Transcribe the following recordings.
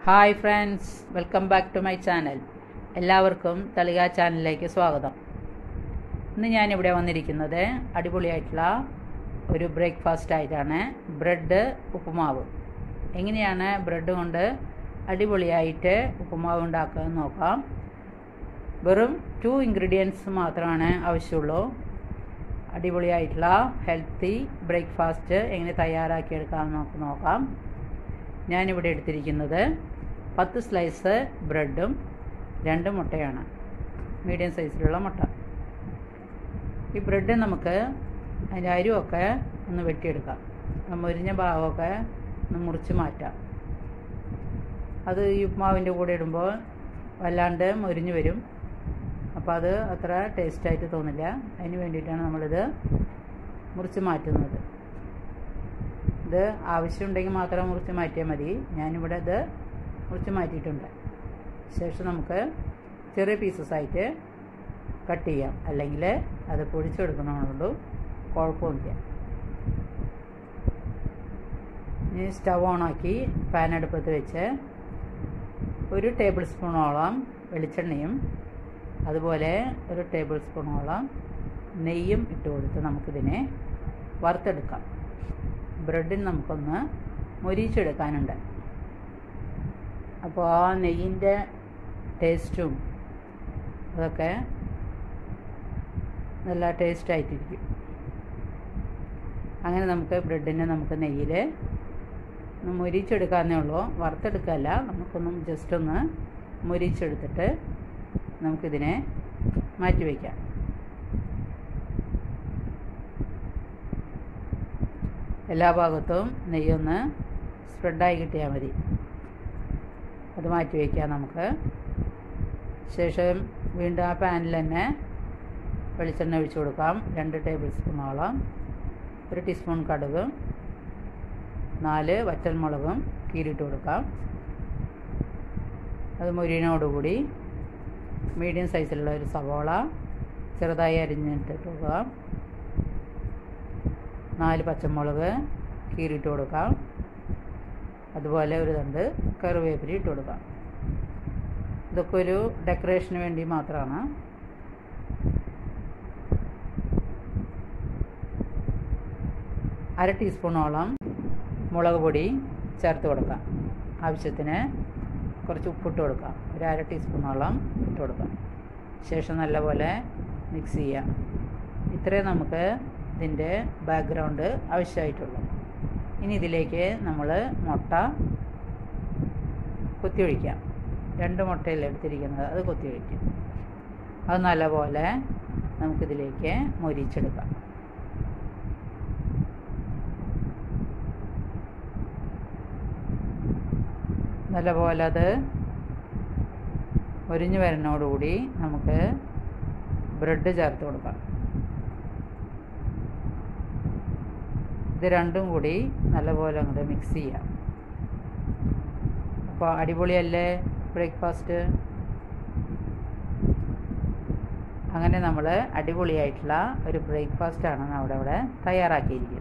hi friends welcome back to my channel എല്ലാവർക്കും തളിക ചാനലിലേക്ക് സ്വാഗതം ഇന്ന് ഞാനിവിടെ വന്നിരിക്കുന്നത് അടിപൊളിയായിട്ടുള്ള ഒരു ബ്രേക്ക്ഫാസ്റ്റ് ആയിട്ടാണ് ബ്രെഡ് ഉപ്പുമാവ് എങ്ങനെയാണ് ബ്രെഡ് കൊണ്ട് അടിപൊളിയായിട്ട് ഉപ്പുമാവ് ഉണ്ടാക്കുക എന്ന് നോക്കാം വെറും ടു ഇൻഗ്രീഡിയൻസ് മാത്രമാണ് ആവശ്യമുള്ളൂ അടിപൊളിയായിട്ടുള്ള ഹെൽത്തി ബ്രേക്ക്ഫാസ്റ്റ് എങ്ങനെ തയ്യാറാക്കിയെടുക്കാമെന്ന് നമുക്ക് നോക്കാം ഞാനിവിടെ എടുത്തിരിക്കുന്നത് പത്ത് സ്ലൈസ് ബ്രെഡും രണ്ട് മുട്ടയാണ് മീഡിയം സൈസിലുള്ള മുട്ട ഈ ബ്രെഡ് നമുക്ക് അതിൻ്റെ അരിവൊക്കെ ഒന്ന് വെട്ടിയെടുക്കാം ആ മുരിഞ്ഞ ഭാഗമൊക്കെ ഒന്ന് മുറിച്ച് മാറ്റാം അത് ഈ ഉപ്മാവിൻ്റെ കൂടെ ഇടുമ്പോൾ വല്ലാണ്ട് മുരിഞ്ഞ് വരും അപ്പോൾ അത് അത്ര ടേസ്റ്റായിട്ട് തോന്നില്ല അതിന് വേണ്ടിയിട്ടാണ് നമ്മളിത് മുറിച്ച് മാറ്റുന്നത് ഇത് ആവശ്യമുണ്ടെങ്കിൽ മാത്രം മുറിച്ച് മാറ്റിയാൽ മതി ഞാനിവിടെ ഇത് മുറിച്ച് മാറ്റിയിട്ടുണ്ട് ശേഷം നമുക്ക് ചെറിയ പീസസ് ആയിട്ട് കട്ട് ചെയ്യാം അല്ലെങ്കിൽ അത് പൊടിച്ചെടുക്കണമെന്നുള്ളൂ കുഴപ്പമൊന്നുമില്ല ഇനി സ്റ്റവ് ഓണാക്കി പാൻ അടുപ്പത്ത് വെച്ച് ഒരു ടേബിൾ സ്പൂണോളം വെളിച്ചെണ്ണയും അതുപോലെ ഒരു ടേബിൾ സ്പൂണോളം നെയ്യും ഇട്ട് കൊടുത്ത് നമുക്കിതിനെ വറുത്തെടുക്കാം ബ്രെഡിന് നമുക്കൊന്ന് മൊരിച്ചെടുക്കാനുണ്ട് അപ്പോൾ ആ നെയ്യിൻ്റെ ടേസ്റ്റും അതൊക്കെ നല്ല ടേസ്റ്റായിട്ടിരിക്കും അങ്ങനെ നമുക്ക് ബ്രെഡിനെ നമുക്ക് നെയ്യിൽ മൊരിച്ചെടുക്കാന്നേ ഉള്ളൂ വറുത്തെടുക്കല്ല നമുക്കൊന്നും ജസ്റ്റ് ഒന്ന് മൊരിച്ചെടുത്തിട്ട് നമുക്കിതിനെ മാറ്റി വയ്ക്കാം എല്ലാ ഭാഗത്തും നെയ്യൊന്ന് സ്പ്രെഡായി കിട്ടിയാൽ മതി അത് മാറ്റി വയ്ക്കാം നമുക്ക് ശേഷം വീണ്ടും ആ പാനിൽ തന്നെ വെളിച്ചെണ്ണ ഒഴിച്ചു കൊടുക്കാം രണ്ട് ടേബിൾ സ്പൂണോളം ഒരു ടീസ്പൂൺ കടുകും നാല് വറ്റൽമുളകും കീറിയിട്ട് കൊടുക്കാം അത് മുരിനോടുകൂടി മീഡിയം സൈസിലുള്ള ഒരു സവോള ചെറുതായി അരിഞ്ഞിട്ട് കൊടുക്കാം നാല് പച്ചമുളക് കീറിയിട്ട് കൊടുക്കാം അതുപോലെ ഒരു തണ്ട് കറിവേപ്പില ഇട്ട് കൊടുക്കാം ഇതൊക്കെ ഒരു ഡെക്കറേഷന് വേണ്ടി മാത്രമാണ് അര ടീസ്പൂണോളം മുളക് പൊടി ചേർത്ത് കൊടുക്കാം ആവശ്യത്തിന് കുറച്ച് ഉപ്പിട്ട് കൊടുക്കാം ഒരു അര ടീസ്പൂണോളം ഇട്ട് കൊടുക്കാം ശേഷം നല്ലപോലെ മിക്സ് ചെയ്യാം ഇത്രയും നമുക്ക് ഇതിൻ്റെ ബാക്ക്ഗ്രൗണ്ട് ആവശ്യമായിട്ടുള്ളൂ ഇനി ഇതിലേക്ക് നമ്മൾ മുട്ട കുത്തിയൊഴിക്കാം രണ്ട് മുട്ടയിൽ എടുത്തിരിക്കുന്നത് അത് കുത്തിയൊഴിക്കും അത് നല്ലപോലെ നമുക്കിതിലേക്ക് മൊരിച്ചെടുക്കാം നല്ലപോലെ അത് ഒരിഞ്ഞു വരുന്നതോടുകൂടി നമുക്ക് ബ്രെഡ് ചേർത്ത് കൊടുക്കാം ഇത് രണ്ടും കൂടി നല്ലപോലെ അങ്ങോട്ട് മിക്സ് ചെയ്യാം അപ്പോൾ അടിപൊളിയല്ലേ ബ്രേക്ക്ഫാസ്റ്റ് അങ്ങനെ നമ്മൾ അടിപൊളിയായിട്ടുള്ള ഒരു ബ്രേക്ക്ഫാസ്റ്റാണ് നമ്മുടെ ഇവിടെ തയ്യാറാക്കിയിരിക്കുന്നത്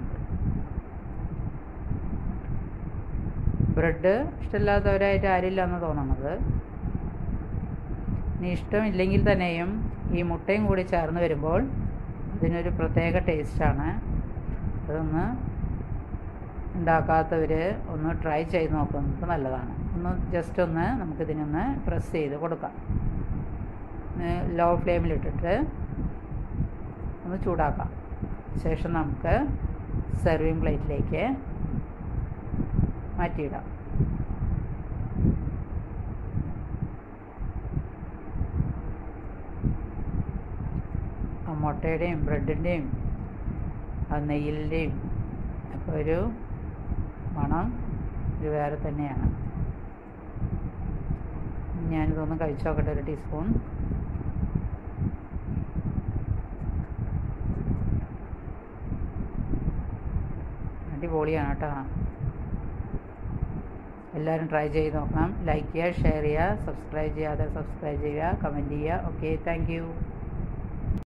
ബ്രെഡ് ഇഷ്ടമില്ലാത്തവരായിട്ട് ആരില്ല എന്ന് തോന്നണത് ഇനി ഇഷ്ടമില്ലെങ്കിൽ തന്നെയും ഈ മുട്ടയും കൂടി ചേർന്ന് വരുമ്പോൾ ഇതിനൊരു പ്രത്യേക ടേസ്റ്റാണ് അതൊന്ന് ഉണ്ടാക്കാത്തവർ ഒന്ന് ട്രൈ ചെയ്ത് നോക്കുന്നത് നല്ലതാണ് ഒന്ന് ജസ്റ്റ് ഒന്ന് നമുക്കിതിനൊന്ന് പ്രസ് ചെയ്ത് കൊടുക്കാം ലോ ഫ്ലെയിമിലിട്ടിട്ട് ഒന്ന് ചൂടാക്കാം ശേഷം നമുക്ക് സെർവിങ് പ്ലേറ്റിലേക്ക് മാറ്റിയിടാം ആ മുട്ടയുടെയും ബ്രെഡിൻ്റെയും ആ നെയ്യിലിൻ്റെയും ഒക്കെ ഒരു മണം ഇത് വേറെ തന്നെയാണ് ഞാനിതൊന്ന് കഴിച്ചു നോക്കട്ടെ ഒരു ടീസ്പൂൺ അടിപൊളിയാണ് കേട്ടോ എല്ലാവരും ട്രൈ ചെയ്ത് നോക്കണം ലൈക്ക് ചെയ്യുക ഷെയർ ചെയ്യുക സബ്സ്ക്രൈബ് ചെയ്യാതെ സബ്സ്ക്രൈബ് ചെയ്യുക കമൻറ്റ് ചെയ്യുക ഓക്കെ താങ്ക്